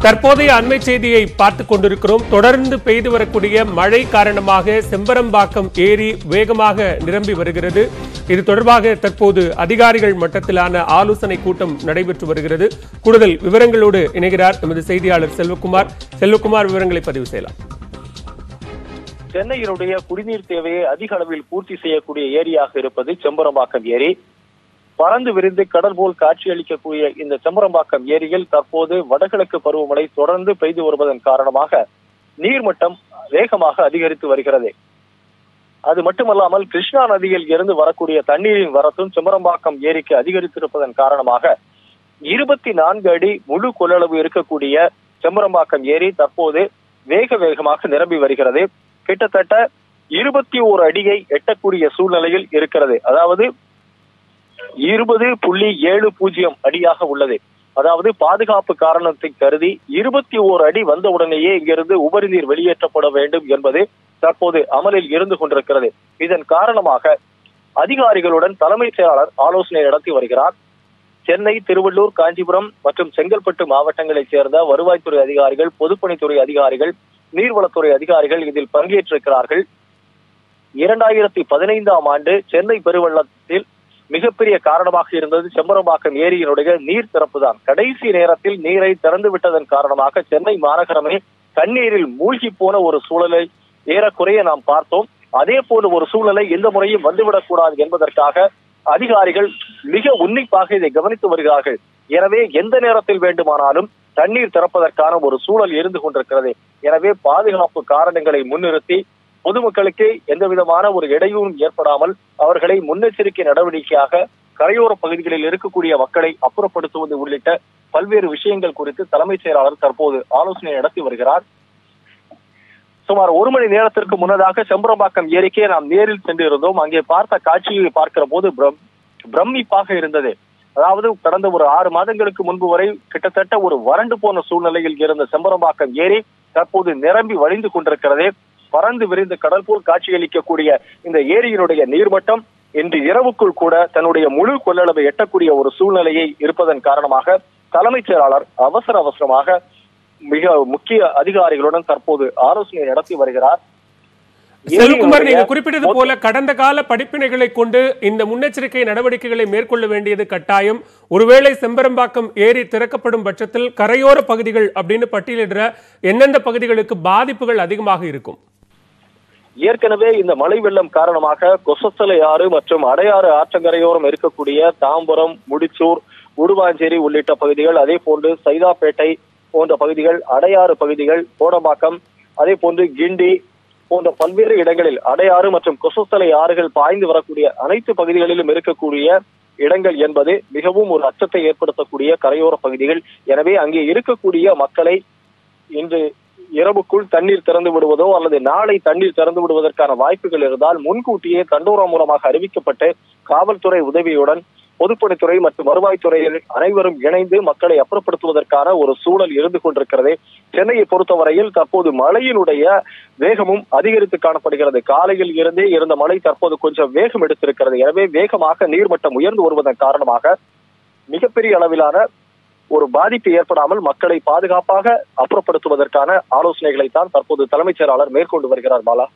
தற்போதைய அண்மை செய்தியை பார்த்துக் கொண்டிருக்கிறோம் தொடர்ந்து பெய்து வரக்கூடிய மழை காரணமாக செம்பரம்பாக்கம் ஏரி வேகமாக நிரம்பி வருகிறது இது தொடர்பாக தற்போது அதிகாரிகள் மட்டத்திலான ஆலோசனை கூட்டம் நடைபெற்று வருகிறது கூடுதல் விவரங்களோடு இணைகிறார் எமது செய்தியாளர் செல்வகுமார் செல்வகுமார் விவரங்களை பதிவு செய்யலாம் சென்னையினுடைய குடிநீர் தேவையை அதிக அளவில் பூர்த்தி செய்யக்கூடிய ஏரியாக இருப்பது செம்பரம்பாக்கம் ஏரி பறந்து விரிந்து கடல் போல் காட்சியளிக்கக்கூடிய இந்த செம்பரம்பாக்கம் ஏரியில் தற்போது வடகிழக்கு பருவமழை தொடர்ந்து பெய்து வருவதன் காரணமாக நீர்மட்டம் வேகமாக அதிகரித்து வருகிறது அது மட்டுமல்லாமல் கிருஷ்ணா நதியில் இருந்து வரக்கூடிய தண்ணீரின் வரத்தும் செம்பரம்பாக்கம் ஏரிக்கு அதிகரித்திருப்பதன் காரணமாக இருபத்தி நான்கு அடி முழு கொள்ளளவு இருக்கக்கூடிய செம்பரம்பாக்கம் ஏரி தற்போது வேக வேகமாக நிரம்பி வருகிறது கிட்டத்தட்ட இருபத்தி ஓரு அடியை எட்டக்கூடிய சூழ்நிலையில் இருக்கிறது அதாவது இருபது புள்ளி ஏழு பூஜ்ஜியம் அடியாக உள்ளது அதாவது பாதுகாப்பு காரணத்தை கருதி இருபத்தி ஓரு அடி வந்தவுடனேயே இங்கிருந்து உபரி நீர் வெளியேற்றப்பட வேண்டும் என்பது தற்போது அமலில் இருந்து கொண்டிருக்கிறது இதன் காரணமாக அதிகாரிகளுடன் தலைமைச் செயலாளர் ஆலோசனை நடத்தி வருகிறார் சென்னை திருவள்ளூர் காஞ்சிபுரம் மற்றும் செங்கல்பட்டு மாவட்டங்களைச் சேர்ந்த வருவாய்த்துறை அதிகாரிகள் பொதுப்பணித்துறை அதிகாரிகள் நீர்வளத்துறை அதிகாரிகள் இதில் பங்கேற்றிருக்கிறார்கள் இரண்டாயிரத்தி பதினைந்தாம் ஆண்டு சென்னை பெருவெள்ளத்தில் மிகப்பெரிய காரணமாக இருந்தது செம்பரம்பாக்கம் ஏரியினுடைய நீர் திறப்பு தான் கடைசி நேரத்தில் நீரை திறந்து விட்டதன் காரணமாக சென்னை மாநகரமே தண்ணீரில் மூழ்கி போன ஒரு சூழலை ஏறக்குறைய நாம் பார்த்தோம் அதே போல ஒரு சூழலை எந்த முறையும் வந்துவிடக் கூடாது என்பதற்காக அதிகாரிகள் மிக உன்னிப்பாக இதை கவனித்து வருகிறார்கள் எனவே எந்த நேரத்தில் வேண்டுமானாலும் தண்ணீர் திறப்பதற்கான ஒரு சூழல் இருந்து கொண்டிருக்கிறது எனவே பாதுகாப்பு காரணங்களை முன்னிறுத்தி பொதுமக்களுக்கு எந்த விதமான ஒரு இடையூறும் ஏற்படாமல் அவர்களை முன்னெச்சரிக்கை நடவடிக்கையாக கரையோர பகுதிகளில் இருக்கக்கூடிய மக்களை அப்புறப்படுத்துவது உள்ளிட்ட பல்வேறு விஷயங்கள் குறித்து தலைமைச் செயலாளர் தற்போது ஆலோசனை நடத்தி வருகிறார் சுமார் ஒரு மணி நேரத்திற்கு முன்னதாக செம்பரம்பாக்கம் ஏரிக்கே நாம் நேரில் சென்றிருந்தோம் அங்கே பார்த்த காட்சியை பார்க்கிற போது பிரம்- பிரமிப்பாக இருந்தது அதாவது கடந்த ஒரு ஆறு மாதங்களுக்கு முன்பு வரை கிட்டத்தட்ட ஒரு வறண்டு போன சூழ்நிலையில் இருந்த செம்பரம்பாக்கம் ஏரி தற்போது நிரம்பி வழிந்து கொண்டிருக்கிறது பறந்து விரிந்து கடல் போல் காட்சியளிக்கக்கூடிய இந்த ஏரியினுடைய நீர்மட்டம் இன்று இரவுக்குள் கூட தன்னுடைய முழு கொள்ளளவை எட்டக்கூடிய ஒரு சூழ்நிலையை இருப்பதன் காரணமாக தலைமைச் செயலாளர் அவசர அவசரமாக மிக முக்கிய அதிகாரிகளுடன் தற்போது ஆலோசனை நடத்தி வருகிறார் செல்வகுமார் நீங்க குறிப்பிட்டது போல கடந்த கால படிப்பினைகளை கொண்டு இந்த முன்னெச்சரிக்கை நடவடிக்கைகளை மேற்கொள்ள வேண்டியது கட்டாயம் ஒருவேளை செம்பரம்பாக்கம் ஏரி திறக்கப்படும் பட்சத்தில் கரையோர பகுதிகள் அப்படின்னு பட்டியலிடுற எந்தெந்த பகுதிகளுக்கு பாதிப்புகள் அதிகமாக இருக்கும் ஏற்கனவே இந்த மழை வெள்ளம் காரணமாக கொசத்தலை ஆறு மற்றும் அடையாறு ஆற்றங்கரையோரம் இருக்கக்கூடிய தாம்பரம் முடிச்சூர் உடுவாஞ்சேரி உள்ளிட்ட பகுதிகள் அதே போன்று சைதாப்பேட்டை போன்ற பகுதிகள் அடையாறு பகுதிகள் கோடம்பாக்கம் அதே போன்று கிண்டி போன்ற பல்வேறு இடங்களில் அடையாறு மற்றும் கொசத்தலை ஆறுகள் பாய்ந்து வரக்கூடிய அனைத்து பகுதிகளிலும் இருக்கக்கூடிய இடங்கள் என்பது மிகவும் ஒரு அச்சத்தை ஏற்படுத்தக்கூடிய கரையோர பகுதிகள் எனவே அங்கே இருக்கக்கூடிய மக்களை இன்று இரவுக்குள் தண்ணீர் திறந்து விடுவதோ அல்லது நாளை தண்ணீர் திறந்து விடுவதற்கான வாய்ப்புகள் இருந்தால் முன்கூட்டியே தண்டோரா மூலமாக அறிவிக்கப்பட்டு காவல்துறை உதவியுடன் பொதுப்பணித்துறை மற்றும் வருவாய்த்துறையில் அனைவரும் இணைந்து மக்களை அப்புறப்படுத்துவதற்கான ஒரு சூழல் இருந்து கொண்டிருக்கிறது சென்னையை பொறுத்தவரையில் தற்போது மழையினுடைய வேகமும் அதிகரித்து காணப்படுகிறது காலையில் இருந்தே இருந்த மழை தற்போது கொஞ்சம் வேகம் எடுத்திருக்கிறது எனவே வேகமாக நீர்மட்டம் உயர்ந்து வருவதன் காரணமாக மிகப்பெரிய அளவிலான ஒரு பாதிப்பு ஏற்படாமல் மக்களை பாதுகாப்பாக அப்புறப்படுத்துவதற்கான ஆலோசனைகளை தான் தற்போது தலைமைச் செயலாளர் மேற்கொண்டு வருகிறார் பாலா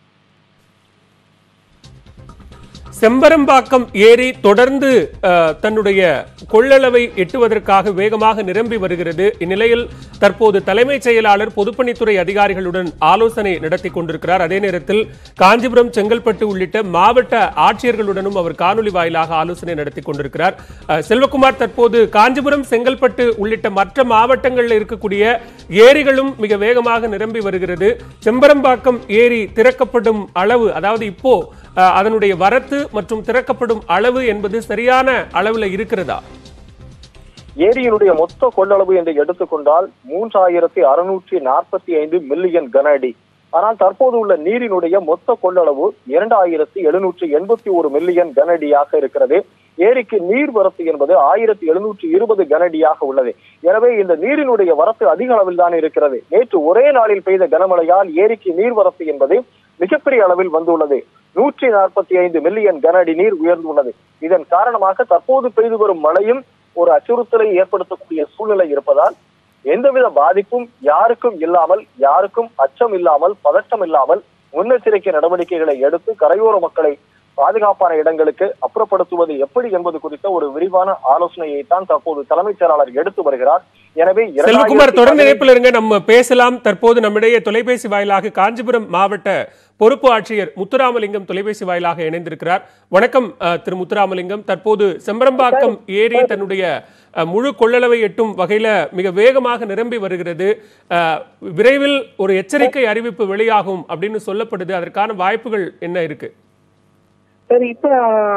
செம்பரம்பாக்கம் ஏரி தொடர்ந்து அஹ், தன்னுடைய கொள்ளளவை எட்டுவதற்காக வேகமாக நிரம்பி வருகிறது இந்நிலையில் தற்போது தலைமைச் செயலாளர் பொதுப்பணித்துறை அதிகாரிகளுடன் ஆலோசனை நடத்தி கொண்டிருக்கிறார் அதே நேரத்தில் காஞ்சிபுரம் செங்கல்பட்டு உள்ளிட்ட மாவட்ட ஆட்சியர்களுடனும் அவர் காணொலி வாயிலாக ஆலோசனை நடத்தி கொண்டிருக்கிறார் அஹ், செல்வகுமார் தற்போது காஞ்சிபுரம் செங்கல்பட்டு உள்ளிட்ட மற்ற மாவட்டங்களில் இருக்கக்கூடிய ஏரிகளும் மிக வேகமாக நிரம்பி வருகிறது செம்பரம்பாக்கம் ஏரி திறக்கப்படும் அளவு அதாவது இப்போ அஹ், அதனுடைய வரத்து மற்றும் திறக்கப்படும் அளவு என்பது சரியான அளவுல இருக்கிறதா ஏரியினுடைய மொத்த கொள்ளளவு என்று எடுத்துக்கொண்டால் மூன்றாயிரத்தி அறுநூற்றி நாற்பத்தி ஐந்து மில்லியன் கன அடி ஆனால் தற்போது உள்ள நீரினுடைய மொத்த கொள்ளளவு இரண்டாயிரத்தி எழுநூற்றி எண்பத்தி ஒரு மில்லியன் கன அடியாக இருக்கிறது ஏரிக்கு நீர் வரத்து என்பது ஆயிரத்தி எழுநூற்றி இருபது கன அடியாக உள்ளது எனவே இந்த நீரினுடைய வரத்து அதிக அளவில் தான் இருக்கிறது நேற்று ஒரே நாளில் பெய்த கனமழையால் ஏரிக்கு நீர் வரத்து என்பது மிகப்பெரிய அளவில் வந்துள்ளது நூற்றி நாற்பத்தி ஐந்து மில்லியன் கன அடி நீர் உயர்ந்துள்ளது இதன் காரணமாக தற்போது பெய்து வரும் மழையும் ஒரு அச்சுறுத்தலை ஏற்படுத்தக்கூடிய சூழ்நிலை இருப்பதால் எந்தவித பாதிப்பும் யாருக்கும் இல்லாமல் யாருக்கும் அச்சம் இல்லாமல் பதட்டம் இல்லாமல் முன்னெச்சரிக்கை நடவடிக்கைகளை எடுத்து கரையோர மக்களை பாதுகாப்பான இடங்களுக்கு அப்புறப்படுத்துவது எப்படி என்பது குறித்த ஒரு விரிவான ஆலோசனையை தான் தற்போது தலைமைச் செயலாளர் எடுத்து வருகிறார் எனவே செல்வகுமார் தொடர்ந்து 2018 இணைப்பில் இருங்க நம்ம பேசலாம் தற்போது நம்மிடையே தொலைபேசி வாயிலாக காஞ்சிபுரம் மாவட்ட பொறுப்பு ஆட்சியர் முத்துராமலிங்கம் தொலைபேசி வாயிலாக இணைந்திருக்கிறார் வணக்கம் அஹ், திரு முத்துராமலிங்கம் தற்போது செம்பரம்பாக்கம் ஏரி தன்னுடைய அஹ், முழு கொள்ளளவை எட்டும் வகையில மிக வேகமாக நிரம்பி வருகிறது அஹ், விரைவில் ஒரு எச்சரிக்கை அறிவிப்பு வெளியாகும் அப்படின்னு சொல்லப்படுது அதற்கான வாய்ப்புகள் என்ன இருக்கு சார் இப்ப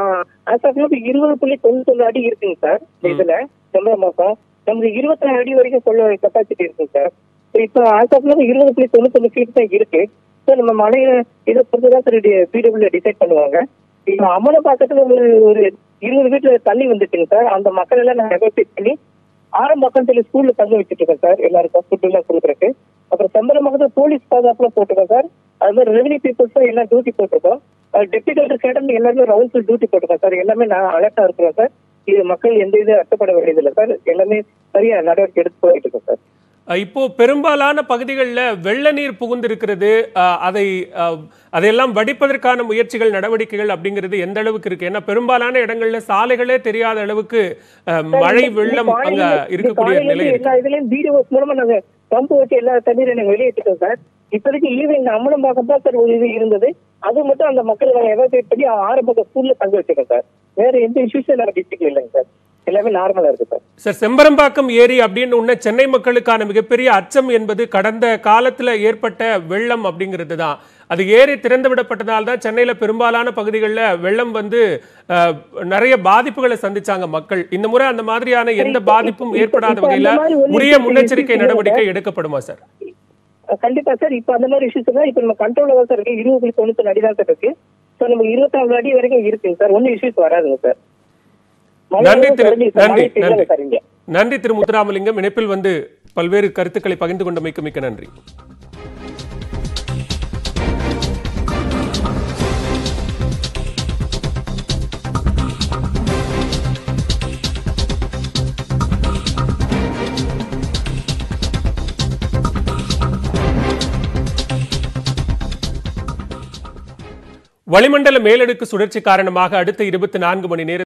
as of now இப்ப இருபது புள்ளி தொண்ணூத்தொன்னு அடி இருக்குங்க சார் இதுல செம்பர மாசம் நமக்கு இருபத்தி நாலு அடி வரைக்கும் சொல்ல கெப்பாசிட்டி இருக்குங்க சார் இப்ப as of now இருபது புள்ளி தொண்ணூத்தொன்னு ஃபீட் தான் இருக்கு சார் நம்ம மலையில இதை பொறுத்துதான் சார் பிடபிள்யூ டிசைட் பண்ணுவாங்க இப்ப அமல பக்கத்துல ஒரு ஒரு இருபது வீட்டுல தண்ணி வந்துச்சுங்க சார் அந்த மக்கள் எல்லாம் நாங்க எவாக்குவேட் பண்ணி ஆரம்ப பக்கம் சொல்லி ஸ்கூல்ல தங்க வச்சுட்டு இருக்கோம் சார் எல்லாருக்கும் ஃபுட் எல்லாம் கொடுக்குறதுக்கு அப்புறம் செம்பரம் பக்கத்துல போலீஸ் பாதுகாப்புல போட்டிருக்கோம் சார் அது மாதிரி ரெவன்யூ பீப்புள்ஸ் எல்லாம் டியூட்டி போட்டிருக்கோம் டெப்டி கலெக்டர் கேடம் எல்லாருமே ரவுண்ட்ஸ் டியூட்டி போட்டிருக்கோம் சார் எல்லாமே நான் அலர்ட்டா இருக்கிறோம் சார் இது மக்கள் எந்த இது அச்சப்பட வேண்டியதில்லை சார் எல்லாமே சரியா நடவடிக்கை எடுத்து போயிட்டு இருக்கோம் சார் அஹ், இப்போ பெரும்பாலான பகுதிகளில் வெள்ள நீர் புகுந்திருக்கிறது அஹ், அதை அஹ், அதையெல்லாம் வடிப்பதற்கான முயற்சிகள் நடவடிக்கைகள் அப்படிங்கிறது எந்த அளவுக்கு இருக்கு ஏன்னா பெரும்பாலான இடங்கள்ல சாலைகளே தெரியாத அளவுக்கு அஹ், மழை வெள்ளம் அங்க இருக்கக்கூடிய நிலை இருக்கு எல்லா இதுலயும் வீடியோஸ் மூலமா நாங்க பம்பு வச்சு எல்லா தண்ணீரை நாங்க வெளியேற்றிட்டோம் சார் இப்போதைக்கு ஈவினிங் அம்மனம் பார்க்க தான் சார் ஒரு இது இருந்தது அது மட்டும் அந்த மக்களை நாங்க எவாக்குவேட் பண்ணி ஆரம்ப ஸ்கூல்ல தங்க வச்சிருக்கோம் சார் வேற எந்த இஷ்யூஸும் நம்ம டிஸ்ட்ரிக்ட்ல இல்லைங்க சார் எல்லாமே நார்மலா இருக்கு சார் சார் செம்பரம்பாக்கம் ஏரி அப்படின்னு உன்ன சென்னை மக்களுக்கான மிகப்பெரிய அச்சம் என்பது கடந்த காலத்துல ஏற்பட்ட வெள்ளம் அப்படிங்கிறது தான் அது ஏரி திறந்து விடப்பட்டதால் தான் சென்னையில பெரும்பாலான பகுதிகளில் வெள்ளம் வந்து அஹ், நிறைய பாதிப்புகளை சந்திச்சாங்க மக்கள் இந்த முறை அந்த மாதிரியான எந்த இப்ப- பாதிப்பும் இப்ப- ஏற்படாத இப்ப அந்த வகையில மாதிரி ஒண்ணும் உரிய இப்ப முன்னெச்சரிக்கை இல்ல. நடவடிக்கை எடுக்கப்படுமா சார் அஹ் கண்டிப்பா சார் இப்ப அந்த மாதிரி இஷ்யூஸ் தான் இப்ப நம்ம கண்ட்ரோல்ல தான் சார் இருக்கு இருபது புள்ளி தொண்ணூத்தி அடி தான் சார் இருக்கு ஸோ நம்ம இருபத்தாறு அடி வரைக்கும் இருக்குங்க சார் ஒன்னும் இஷ்யூஸ் வராதுங்க சார் மழை நன்றி எல்லாம் திரு குறைஞ்சிருக்கு சார். நன்றி மழை பெய்யல நன்றி சார் இங்க நன்றி திரு முத்துராமலிங்கம் இணைப்பில் வந்து பல்வேறு கருத்துக்களை பகிர்ந்து கொண்டமைக்கு மிக்க நன்றி வளிமண்டல மேலடுக்கு சுழற்சி காரணமாக அடுத்த இருபத்தி நான்கு மணி நேரம்